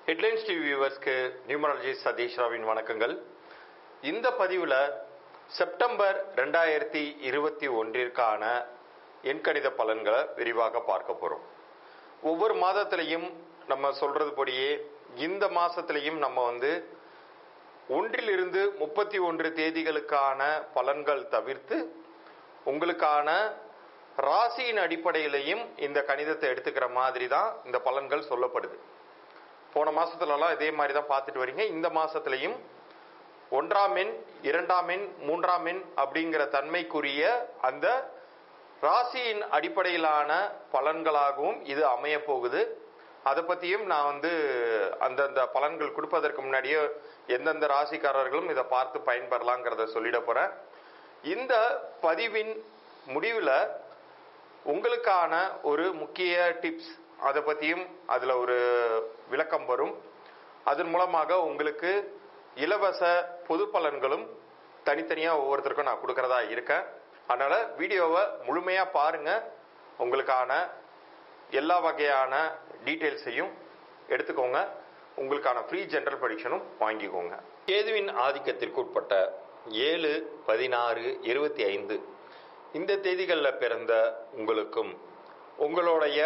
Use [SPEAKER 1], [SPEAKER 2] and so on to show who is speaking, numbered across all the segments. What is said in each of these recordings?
[SPEAKER 1] headlines TV வியூவர்ஸ்க்கு numerology Satish ராவின் வணக்கங்கள் இந்த பதிவில் செப்டம்பர் ரெண்டாயிரத்தி இருபத்தி ஒன்றிற்கான எண்கணித பலன்களை விரிவாக பார்க்க போகிறோம் ஒவ்வொரு மாதத்திலையும் நம்ம சொல்றது படியே இந்த மாசத்திலையும் நம்ம வந்து ஒன்றிலிருந்து முப்பத்தி ஒன்று தேதிகளுக்கான பலன்கள் தவிர்த்து உங்களுக்கான ராசியின் அடிப்படையிலையும் இந்த கணிதத்தை எடுத்துக்கிற மாதிரி தான் இந்த பலன்கள் சொல்லப்படுது போன மாசத்துலலாம் இதே மாதிரி தான் பார்த்துட்டு வரீங்க இந்த மாசத்துலையும் ஒன்றாம் எண் இரண்டாம் எண் மூன்றாம் எண் அப்படிங்கிற தன்மைக்குரிய அந்த ராசியின் அடிப்படையிலான பலன்களாகவும் இது அமைய போகுது அதை பற்றியும் நான் வந்து அந்தந்த பலன்கள் கொடுப்பதற்கு முன்னாடியே எந்தெந்த ராசிக்காரர்களும் இதை பார்த்து பயன்பெறலாங்கிறத சொல்லிட போகிறேன் இந்த பதிவின் முடிவில் உங்களுக்கான ஒரு முக்கிய டிப்ஸ் அதை பற்றியும் அதில் ஒரு விளக்கம் வரும் அதன் மூலமாக உங்களுக்கு இலவச பொது பலன்களும் தனித்தனியாக ஒவ்வொருத்தருக்கும் நான் கொடுக்கறதா இருக்கேன் அதனால் வீடியோவை முழுமையாக பாருங்கள் உங்களுக்கான எல்லா வகையான டீட்டெயில்ஸையும் எடுத்துக்கோங்க உங்களுக்கான ஃப்ரீ ஜென்ரல் ப்ரடிக்ஷனும் வாங்கிக்கோங்க கேதுவின் ஆதிக்கத்திற்கு உட்பட்ட ஏழு பதினாறு இருபத்தி ஐந்து இந்த தேதிகளில் பிறந்த உங்களுக்கும் உங்களுடைய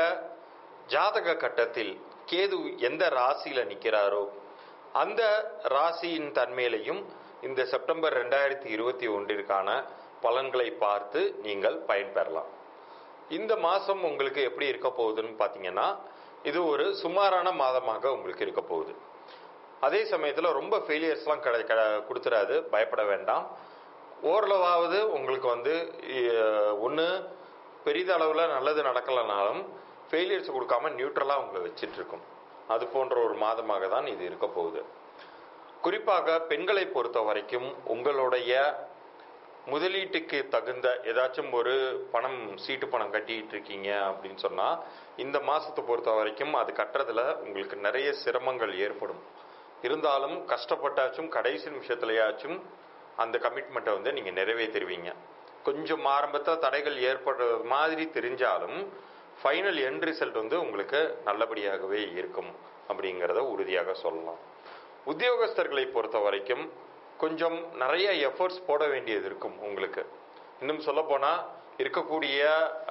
[SPEAKER 1] ஜாதக கட்டத்தில் கேது எந்த ராசியில் நிற்கிறாரோ அந்த ராசியின் தன்மையிலையும் இந்த செப்டம்பர் ரெண்டாயிரத்தி இருபத்தி ஒன்றிற்கான பலன்களை பார்த்து நீங்கள் பயன்பெறலாம் இந்த மாதம் உங்களுக்கு எப்படி இருக்க போகுதுன்னு பார்த்தீங்கன்னா இது ஒரு சுமாரான மாதமாக உங்களுக்கு இருக்க போகுது அதே சமயத்தில் ரொம்ப ஃபெயிலியர்ஸ்லாம் கடை க கொடுத்துடாது பயப்பட வேண்டாம் ஓரளவாவது உங்களுக்கு வந்து ஒன்று பெரிதளவில் நல்லது நடக்கலைனாலும் ஃபெயிலியர்ஸ் கொடுக்காம நியூட்ரலாக உங்களை வச்சிட்டு இருக்கும் அது போன்ற ஒரு மாதமாக தான் இது இருக்க போகுது குறிப்பாக பெண்களை பொறுத்த வரைக்கும் உங்களுடைய முதலீட்டுக்கு தகுந்த ஏதாச்சும் ஒரு பணம் சீட்டு பணம் கட்டிட்டு இருக்கீங்க அப்படின்னு சொன்னால் இந்த மாதத்தை பொறுத்த வரைக்கும் அது கட்டுறதுல உங்களுக்கு நிறைய சிரமங்கள் ஏற்படும் இருந்தாலும் கஷ்டப்பட்டாச்சும் கடைசி நிமிஷத்துலையாச்சும் அந்த கமிட்மெண்ட்டை வந்து நீங்கள் நிறைவேற்றிடுவீங்க கொஞ்சம் ஆரம்பத்தில் தடைகள் ஏற்படுறது மாதிரி தெரிஞ்சாலும் ஃபைனல் எண்ட் ரிசல்ட் வந்து உங்களுக்கு நல்லபடியாகவே இருக்கும் அப்படிங்கிறத உறுதியாக சொல்லலாம் உத்தியோகஸ்தர்களை பொறுத்த வரைக்கும் கொஞ்சம் நிறைய எஃபர்ட்ஸ் போட வேண்டியது இருக்கும் உங்களுக்கு இன்னும் சொல்லப்போனால் இருக்கக்கூடிய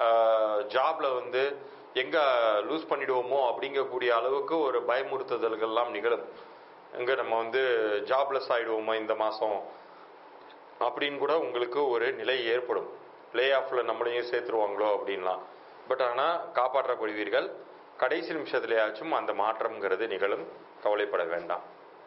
[SPEAKER 1] ஜாப்ல வந்து எங்கே லூஸ் பண்ணிடுவோமோ அப்படிங்கக்கூடிய அளவுக்கு ஒரு பயமுறுத்துதல்கள்லாம் நிகழும் எங்கே நம்ம வந்து ஜாப்லெஸ் ஆகிடுவோமோ இந்த மாதம் அப்படின்னு கூட உங்களுக்கு ஒரு நிலை ஏற்படும் லே ஆஃபில் நம்மளையும் சேர்த்துருவாங்களோ அப்படின்லாம் பட் ஆனால் காப்பாற்றப்படுவீர்கள் கடைசி நிமிஷத்துலையாச்சும் அந்த மாற்றம்ங்கிறது நிகழும் கவலைப்பட வேண்டாம்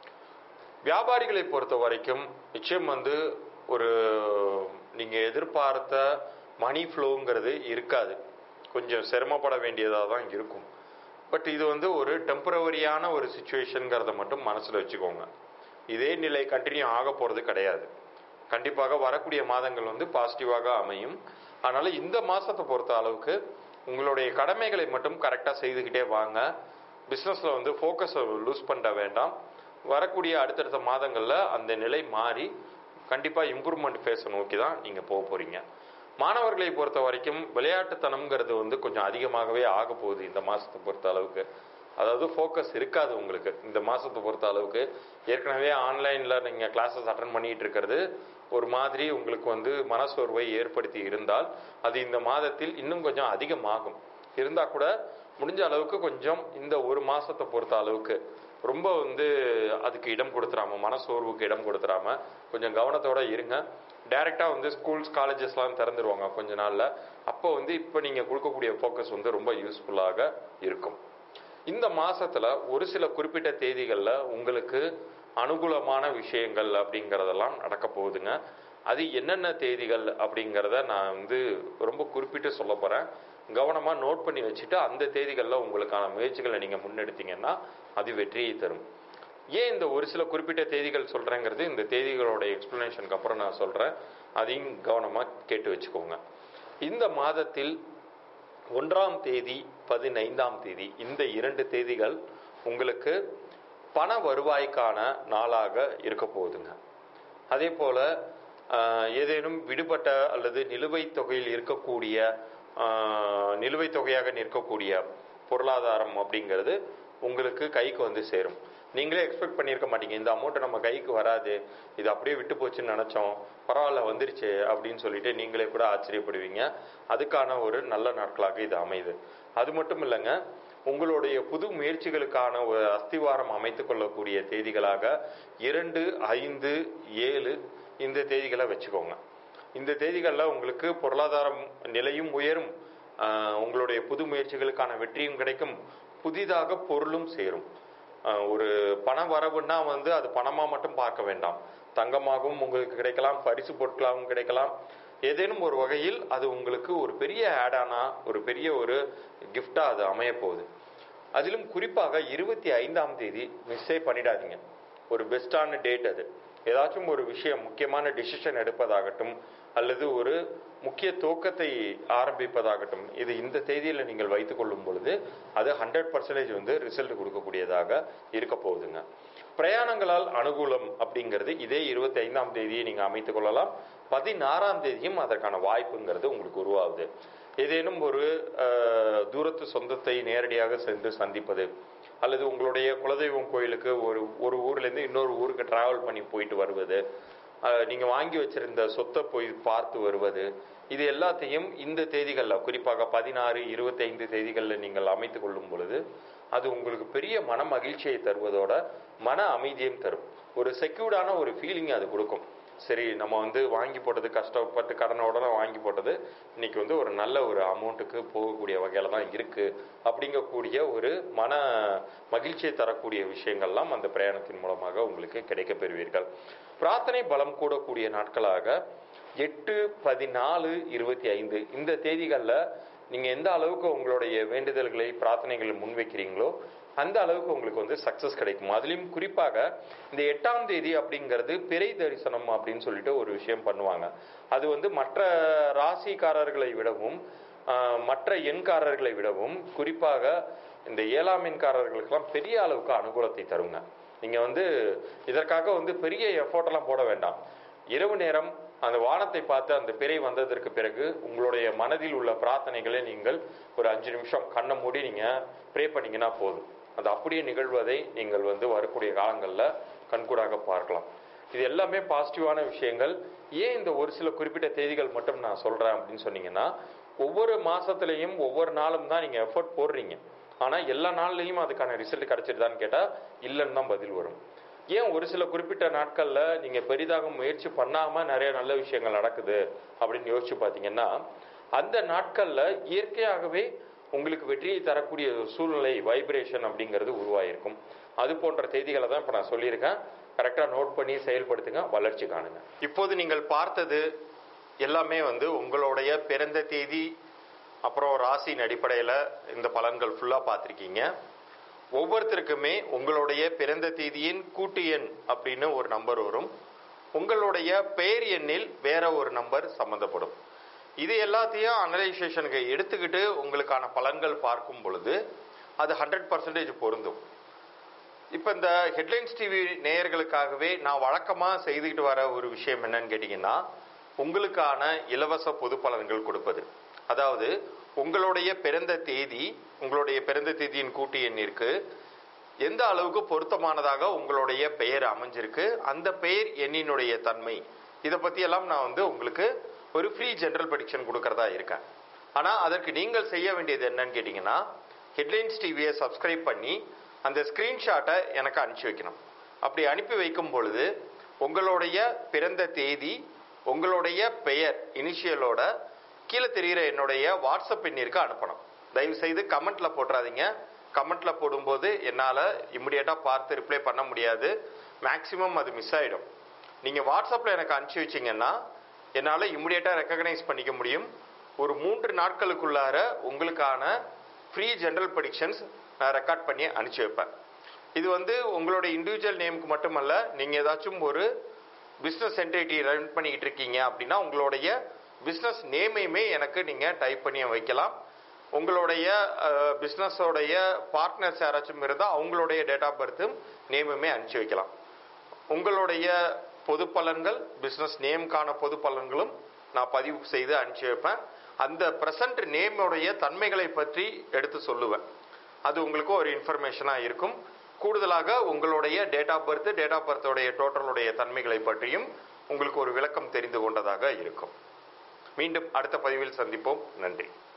[SPEAKER 1] வியாபாரிகளை பொறுத்த வரைக்கும் நிச்சயம் வந்து ஒரு நீங்கள் எதிர்பார்த்த மணி ஃப்ளோங்கிறது இருக்காது கொஞ்சம் சிரமப்பட வேண்டியதாக தான் இருக்கும் பட் இது வந்து ஒரு டெம்பரவரியான ஒரு சுச்சுவேஷனுங்கிறத மட்டும் மனசில் வச்சுக்கோங்க இதே நிலை கண்டினியூ ஆக போகிறது கிடையாது கண்டிப்பாக வரக்கூடிய மாதங்கள் வந்து பாசிட்டிவாக அமையும் அதனால் இந்த மாதத்தை பொறுத்த அளவுக்கு உங்களுடைய கடமைகளை மட்டும் கரெக்டாக செய்துக்கிட்டே வாங்க பிஸ்னஸில் வந்து ஃபோக்கஸை லூஸ் பண்ண வேண்டாம் வரக்கூடிய அடுத்தடுத்த மாதங்களில் அந்த நிலை மாறி கண்டிப்பாக இம்ப்ரூவ்மெண்ட் ஃபேஸை நோக்கி தான் நீங்கள் போக போகிறீங்க மாணவர்களை பொறுத்த வரைக்கும் விளையாட்டுத்தனம்ங்கிறது வந்து கொஞ்சம் அதிகமாகவே ஆக போகுது இந்த மாதத்தை பொறுத்த அளவுக்கு அதாவது ஃபோக்கஸ் இருக்காது உங்களுக்கு இந்த மாதத்தை பொறுத்த அளவுக்கு ஏற்கனவே ஆன்லைனில் நீங்கள் கிளாஸஸ் அட்டன் பண்ணிட்டு இருக்கிறது ஒரு மாதிரி உங்களுக்கு வந்து மனசோர்வை ஏற்படுத்தி இருந்தால் அது இந்த மாதத்தில் இன்னும் கொஞ்சம் அதிகமாகும் இருந்தால் கூட முடிஞ்ச அளவுக்கு கொஞ்சம் இந்த ஒரு மாதத்தை பொறுத்த அளவுக்கு ரொம்ப வந்து அதுக்கு இடம் கொடுத்துறாம மனசோர்வுக்கு இடம் கொடுத்துறாம கொஞ்சம் கவனத்தோட இருங்க டைரெக்டாக வந்து ஸ்கூல்ஸ் காலேஜஸ்லாம் திறந்துருவாங்க கொஞ்ச நாளில் அப்போ வந்து இப்போ நீங்கள் கொடுக்கக்கூடிய ஃபோக்கஸ் வந்து ரொம்ப யூஸ்ஃபுல்லாக இருக்கும் இந்த மாசத்துல ஒரு சில குறிப்பிட்ட தேதிகளில் உங்களுக்கு அனுகூலமான விஷயங்கள் அப்படிங்கிறதெல்லாம் நடக்க போகுதுங்க அது என்னென்ன தேதிகள் அப்படிங்கிறத நான் வந்து ரொம்ப குறிப்பிட்டு சொல்ல போகிறேன் கவனமாக நோட் பண்ணி வச்சுட்டு அந்த தேதிகளில் உங்களுக்கான முயற்சிகளை நீங்கள் முன்னெடுத்தீங்கன்னா அது வெற்றியை தரும் ஏன் இந்த ஒரு சில குறிப்பிட்ட தேதிகள் சொல்கிறேங்கிறது இந்த தேதிகளோட எக்ஸ்பிளனேஷனுக்கு அப்புறம் நான் சொல்கிறேன் அதையும் கவனமாக கேட்டு வச்சுக்கோங்க இந்த மாதத்தில் ஒன்றாம் தேதி பதினைந்தாம் தேதி இந்த இரண்டு தேதிகள் உங்களுக்கு பண வருவாய்க்கான நாளாக இருக்க போகுதுங்க அதே போல ஆஹ், ஏதேனும் விடுபட்ட அல்லது நிலுவைத் தொகையில் இருக்கக்கூடிய ஆஹ், நிலுவைத் தொகையாக நிற்கக்கூடிய பொருளாதாரம் அப்படிங்கிறது உங்களுக்கு கைக்கு வந்து சேரும் நீங்களே எக்ஸ்பெக்ட் பண்ணியிருக்க மாட்டீங்க இந்த அமௌண்ட் நம்ம கைக்கு வராது இது அப்படியே விட்டு போச்சுன்னு நினைச்சோம் பரவாயில்ல வந்துருச்சு அப்படின்னு சொல்லிட்டு நீங்களே கூட ஆச்சரியப்படுவீங்க அதுக்கான ஒரு நல்ல நாட்களாக இது அமையுது அது மட்டும் இல்லைங்க உங்களுடைய புது முயற்சிகளுக்கான ஒரு அஸ்திவாரம் அமைத்துக் கொள்ளக்கூடிய தேதிகளாக இரண்டு ஐந்து ஏழு இந்த தேதிகளை வச்சுக்கோங்க இந்த தேதிகளில் உங்களுக்கு பொருளாதாரம் நிலையும் உயரும் ஆஹ் உங்களுடைய புது முயற்சிகளுக்கான வெற்றியும் கிடைக்கும் புதிதாக பொருளும் சேரும் ஆஹ் ஒரு பண வரவுன்னா வந்து அது பணமா மட்டும் பார்க்க வேண்டாம் தங்கமாகவும் உங்களுக்கு கிடைக்கலாம் பரிசு பொருட்களாகவும் கிடைக்கலாம் ஏதேனும் ஒரு வகையில் அது உங்களுக்கு ஒரு பெரிய ஆடானா ஒரு பெரிய ஒரு கிஃப்டா அது அமைய போகுது அதிலும் குறிப்பாக இருபத்தி ஐந்தாம் தேதி மிஸ்ஸே பண்ணிடாதீங்க ஒரு பெஸ்டான டேட் அது ஏதாச்சும் ஒரு விஷயம் முக்கியமான டிசிஷன் எடுப்பதாகட்டும் அல்லது ஒரு முக்கிய துவக்கத்தை ஆரம்பிப்பதாகட்டும் இது இந்த தேதியில் நீங்கள் வைத்துக் கொள்ளும் பொழுது அது ஹண்ட்ரட் பர்சன்டேஜ் வந்து ரிசல்ட் கொடுக்கக்கூடியதாக இருக்க போகுதுங்க பிரயாணங்களால் அனுகூலம் அப்படிங்கிறது இதே இருபத்தி ஐந்தாம் தேதியை நீங்கள் அமைத்துக் கொள்ளலாம் பதினாறாம் தேதியும் அதற்கான வாய்ப்புங்கிறது உங்களுக்கு உருவாகுது ஏதேனும் ஒரு அஹ், தூரத்து சொந்தத்தை நேரடியாக சென்று சந்திப்பது அல்லது உங்களுடைய குலதெய்வம் கோயிலுக்கு ஒரு ஒரு ஊர்லேருந்து இன்னொரு ஊருக்கு டிராவல் பண்ணி போயிட்டு வருவது அஹ், நீங்க வாங்கி வச்சிருந்த சொத்தை போய் பார்த்து வருவது இது எல்லாத்தையும் இந்த தேதிகளில் குறிப்பாக பதினாறு இருபத்தைந்து தேதிகளில் நீங்கள் அமைத்துக் கொள்ளும் பொழுது அது உங்களுக்கு பெரிய மன மகிழ்ச்சியை தருவதோட மன அமைதியும் தரும் ஒரு செக்யூர்டான ஒரு ஃபீலிங் அது கொடுக்கும் சரி நம்ம வந்து வாங்கி போட்டது கஷ்டப்பட்டு கடனோட வாங்கி போட்டது இன்னைக்கு வந்து ஒரு நல்ல ஒரு அமௌண்ட்டுக்கு போகக்கூடிய வகையில தான் இருக்கு அப்படிங்கக்கூடிய ஒரு மன மகிழ்ச்சியை தரக்கூடிய விஷயங்கள்லாம் அந்த பிரயாணத்தின் மூலமாக உங்களுக்கு கிடைக்கப் பெறுவீர்கள் பிரார்த்தனை பலம் கூடக்கூடிய நாட்களாக எட்டு பதினாலு இருபத்தி ஐந்து இந்த தேதிகளில் நீங்க எந்த அளவுக்கு உங்களுடைய வேண்டுதல்களை பிரார்த்தனைகளை முன்வைக்கிறீங்களோ அந்த அளவுக்கு உங்களுக்கு வந்து சக்சஸ் கிடைக்கும் அதுலயும் குறிப்பாக இந்த எட்டாம் தேதி அப்படிங்கிறது பிறை தரிசனம் அப்படின்னு சொல்லிட்டு ஒரு விஷயம் பண்ணுவாங்க அது வந்து மற்ற ராசிக்காரர்களை விடவும் ஆஹ், மற்ற எண்காரர்களை விடவும் குறிப்பாக இந்த ஏழாம் எண்காரர்களுக்கெல்லாம் பெரிய அளவுக்கு அனுகூலத்தை தருங்க நீங்க வந்து இதற்காக வந்து பெரிய எஃபோர்ட் எல்லாம் போட வேண்டாம் இரவு நேரம் அந்த வானத்தை பார்த்து அந்த பிறை வந்ததற்கு பிறகு உங்களுடைய மனதில் உள்ள பிரார்த்தனைகளை நீங்கள் ஒரு அஞ்சு நிமிஷம் கண்ணை மூடி நீங்க ப்ரே பண்ணீங்கன்னா போதும் அது அப்படியே நிகழ்வதை நீங்கள் வந்து வரக்கூடிய காலங்களில் கண்கூடாக பார்க்கலாம் இது எல்லாமே பாசிட்டிவான விஷயங்கள் ஏன் இந்த ஒரு சில குறிப்பிட்ட தேதிகள் மட்டும் நான் சொல்றேன் அப்படின்னு சொன்னீங்கன்னா ஒவ்வொரு மாசத்துலயும் ஒவ்வொரு நாளும் தான் நீங்க எஃபோர்ட் போடுறீங்க ஆனா எல்லா நாள்லயும் அதுக்கான ரிசல்ட் கிடைச்சிருதான்னு கேட்டா இல்லைன்னு தான் பதில் வரும் ஏன் ஒரு சில குறிப்பிட்ட நாட்கள்ல நீங்க பெரிதாக முயற்சி பண்ணாம நிறைய நல்ல விஷயங்கள் நடக்குது அப்படின்னு யோசிச்சு பாத்தீங்கன்னா அந்த நாட்கள்ல இயற்கையாகவே உங்களுக்கு வெற்றியை தரக்கூடிய ஒரு சூழ்நிலை வைப்ரேஷன் அப்படிங்கிறது உருவாயிருக்கும் அது போன்ற செய்திகளை தான் இப்ப நான் சொல்லியிருக்கேன் கரெக்டா நோட் பண்ணி செயல்படுத்துங்க வளர்ச்சி காணுங்க இப்போது நீங்கள் பார்த்தது எல்லாமே வந்து உங்களுடைய பிறந்த தேதி அப்புறம் ராசியின் அடிப்படையில் இந்த பலன்கள் ஃபுல்லாக பார்த்துருக்கீங்க ஒவ்வொருத்தருக்குமே உங்களுடைய பிறந்த தேதியின் கூட்டு எண் அப்படின்னு ஒரு நம்பர் வரும் உங்களுடைய பெயர் எண்ணில் வேற ஒரு நம்பர் சம்மந்தப்படும் இது எல்லாத்தையும் அனலைசேஷனுக்கு எடுத்துக்கிட்டு உங்களுக்கான பலன்கள் பார்க்கும் பொழுது அது ஹண்ட்ரட் பர்சன்டேஜ் பொருந்தும் இப்போ இந்த ஹெட்லைன்ஸ் டிவி நேயர்களுக்காகவே நான் வழக்கமாக செய்துக்கிட்டு வர ஒரு விஷயம் என்னன்னு கேட்டிங்கன்னா உங்களுக்கான இலவச பொது பலன்கள் கொடுப்பது அதாவது உங்களுடைய பிறந்த தேதி உங்களுடைய பிறந்த தேதியின் கூட்டு எண்ணிற்கு எந்த அளவுக்கு பொருத்தமானதாக உங்களுடைய பெயர் அமைஞ்சிருக்கு அந்த பெயர் எண்ணினுடைய தன்மை இதை பத்தி எல்லாம் நான் வந்து உங்களுக்கு ஒரு ஃப்ரீ ஜெனரல் ப்ரெடிக்ஷன் கொடுக்கறதா இருக்கேன் ஆனா அதற்கு நீங்கள் செய்ய வேண்டியது என்னன்னு கேட்டீங்கன்னா ஹெட்லைன்ஸ் டிவியை சப்ஸ்கிரைப் பண்ணி அந்த ஸ்கிரீன்ஷாட்டை எனக்கு அனுப்பிச்சு வைக்கணும் அப்படி அனுப்பி வைக்கும் பொழுது உங்களுடைய பிறந்த தேதி உங்களுடைய பெயர் இனிஷியலோட கீழே தெரிகிற என்னுடைய வாட்ஸ்அப் எண்ணிற்கு அனுப்பணும் தயவு செய்து கமெண்ட்ல போட்டுறாதீங்க கமெண்ட்ல போடும்போது என்னால் இம்மிடியட்டா பார்த்து ரிப்ளை பண்ண முடியாது மேக்சிமம் அது மிஸ் ஆயிடும் நீங்க வாட்ஸ்அப்ல எனக்கு அனுப்பிச்சு வச்சீங்கன்னா என்னால் இம்மிடியட்டா ரெக்கக்னைஸ் பண்ணிக்க முடியும் ஒரு மூன்று நாட்களுக்குள்ளார உங்களுக்கான ஃப்ரீ ஜெனரல் ப்ரெடிக்ஷன்ஸ் நான் ரெக்கார்ட் பண்ணி அனுப்பிச்சு வைப்பேன் இது வந்து உங்களோட இண்டிவிஜுவல் நேமுக்கு மட்டுமல்ல நீங்க ஏதாச்சும் ஒரு பிஸ்னஸ் என்டிட்டி ரன் பண்ணிக்கிட்டு இருக்கீங்க அப்படின்னா உங்களுடைய பிஸ்னஸ் நேமையுமே எனக்கு நீங்க டைப் பண்ணி வைக்கலாம் உங்களுடைய பிஸ்னஸோடைய பார்ட்னர்ஸ் யாராச்சும் இருந்தால் அவங்களுடைய டேட் ஆஃப் பர்த்தும் நேமுமே அனுப்பிச்சு வைக்கலாம் உங்களுடைய பொது பலன்கள் பிஸ்னஸ் நேம்கான பொது பலன்களும் நான் பதிவு செய்து அனுப்பிச்சு வைப்பேன் அந்த ப்ரெசன்ட் நேமுடைய தன்மைகளை பற்றி எடுத்து சொல்லுவேன் அது உங்களுக்கு ஒரு இன்ஃபர்மேஷனாக இருக்கும் கூடுதலாக உங்களுடைய date of birth date of பர்த்தோடைய டோட்டலுடைய தன்மைகளை பற்றியும் உங்களுக்கு ஒரு விளக்கம் தெரிந்து கொண்டதாக இருக்கும் மீண்டும் அடுத்த பதிவில் சந்திப்போம் நன்றி